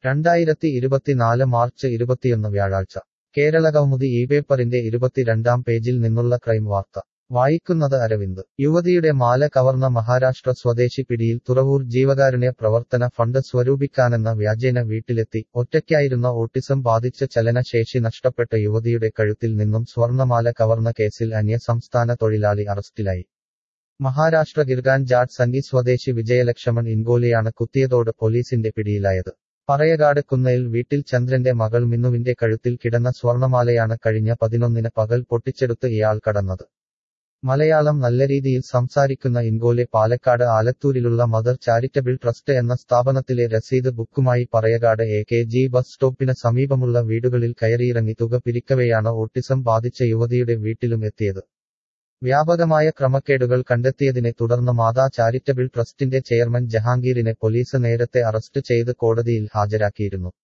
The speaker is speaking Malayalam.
രണ്ടായിരത്തി ഇരുപത്തിനാല് മാർച്ച് ഇരുപത്തിയൊന്ന് വ്യാഴാഴ്ച കേരളകൗമുദി ഈ പേപ്പറിന്റെ ഇരുപത്തിരണ്ടാം പേജിൽ നിന്നുള്ള ക്രൈം വാർത്ത വായിക്കുന്നത് അരവിന്ദ് യുവതിയുടെ മാല കവർന്ന മഹാരാഷ്ട്ര സ്വദേശി പിടിയിൽ തുറവൂർ ജീവകാരുണ്യ പ്രവർത്തന ഫണ്ട് സ്വരൂപിക്കാനെന്ന വ്യാജേന വീട്ടിലെത്തി ഒറ്റയ്ക്കായിരുന്ന ഓട്ടിസം ബാധിച്ച ചലനശേഷി നഷ്ടപ്പെട്ട യുവതിയുടെ കഴുത്തിൽ നിന്നും സ്വർണമാല കവർന്ന കേസിൽ അന്യസംസ്ഥാന തൊഴിലാളി അറസ്റ്റിലായി മഹാരാഷ്ട്ര ഗിർഗാൻ ജാട്ട് സന്നി സ്വദേശി വിജയലക്ഷ്മൺ ഇൻഗോലിയാണ് കുത്തിയതോട് പോലീസിന്റെ പിടിയിലായത് പറയകാട് കുന്നയിൽ വീട്ടിൽ ചന്ദ്രന്റെ മകൾ മിന്നുവിന്റെ കഴുത്തിൽ കിടന്ന സ്വർണമാലയാണ് കഴിഞ്ഞ പതിനൊന്നിന് പകൽ പൊട്ടിച്ചെടുത്ത് ഇയാൾ കടന്നത് മലയാളം നല്ല രീതിയിൽ സംസാരിക്കുന്ന ഇൻഗോലെ പാലക്കാട് ആലത്തൂരിലുള്ള മദർ ചാരിറ്റബിൾ ട്രസ്റ്റ് എന്ന സ്ഥാപനത്തിലെ രസീത് ബുക്കുമായി Parayakad A K G bus സ്റ്റോപ്പിന് സമീപമുള്ള വീടുകളിൽ കയറിയിറങ്ങി തുക പിരിക്കവെയാണ് ഓട്ടിസം ബാധിച്ച യുവതിയുടെ വീട്ടിലും എത്തിയത് വ്യാപകമായ ക്രമക്കേടുകൾ കണ്ടെത്തിയതിനെ തുടർന്ന് മാതാ ചാരിറ്റബിൾ ട്രസ്റ്റിന്റെ ചെയർമാൻ ജഹാംഗീറിനെ പോലീസ് നേരത്തെ അറസ്റ്റ് ചെയ്ത് കോടതിയിൽ ഹാജരാക്കിയിരുന്നു